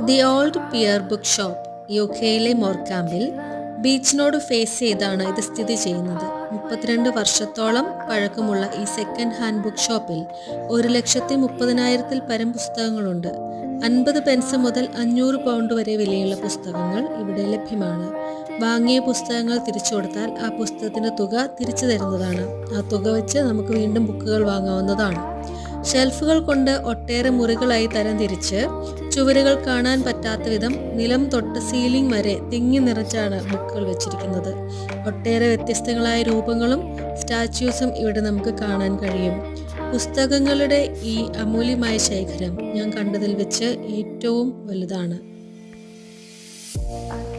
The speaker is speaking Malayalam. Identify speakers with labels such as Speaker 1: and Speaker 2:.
Speaker 1: the old pier book shop യു കെയിലെ മോർക്കാമ്പിൽ ബീച്ചിനോട് ഫേസ് ചെയ്താണ് ഇത് സ്ഥിതി ചെയ്യുന്നത് മുപ്പത്തിരണ്ട് വർഷത്തോളം പഴക്കമുള്ള ഈ സെക്കൻഡ് ഹാൻഡ് ബുക്ക് ഷോപ്പിൽ ഒരു ലക്ഷത്തി മുപ്പതിനായിരത്തിൽ പരം പുസ്തകങ്ങളുണ്ട് അൻപത് പെൻസ് മുതൽ അഞ്ഞൂറ് പൗണ്ട് വരെ വിലയുള്ള പുസ്തകങ്ങൾ ഇവിടെ ലഭ്യമാണ് വാങ്ങിയ പുസ്തകങ്ങൾ തിരിച്ചു കൊടുത്താൽ ആ പുസ്തകത്തിന്റെ തുക തിരിച്ചു തരുന്നതാണ് ആ തുക വെച്ച് നമുക്ക് വീണ്ടും ബുക്കുകൾ വാങ്ങാവുന്നതാണ് ഷെൽഫുകൾ കൊണ്ട് ഒട്ടേറെ മുറികളായി തരംതിരിച്ച് ചുവരുകൾ കാണാൻ പറ്റാത്ത വിധം നിലം തൊട്ട് സീലിംഗ് വരെ തിങ്ങി നിറച്ചാണ് ബുക്കുകൾ വെച്ചിരിക്കുന്നത് ഒട്ടേറെ വ്യത്യസ്തങ്ങളായ രൂപങ്ങളും സ്റ്റാച്യൂസും ഇവിടെ നമുക്ക് കാണാൻ കഴിയും പുസ്തകങ്ങളുടെ ഈ അമൂല്യമായ ശേഖരം ഞാൻ കണ്ടതിൽ വെച്ച് ഏറ്റവും വലുതാണ്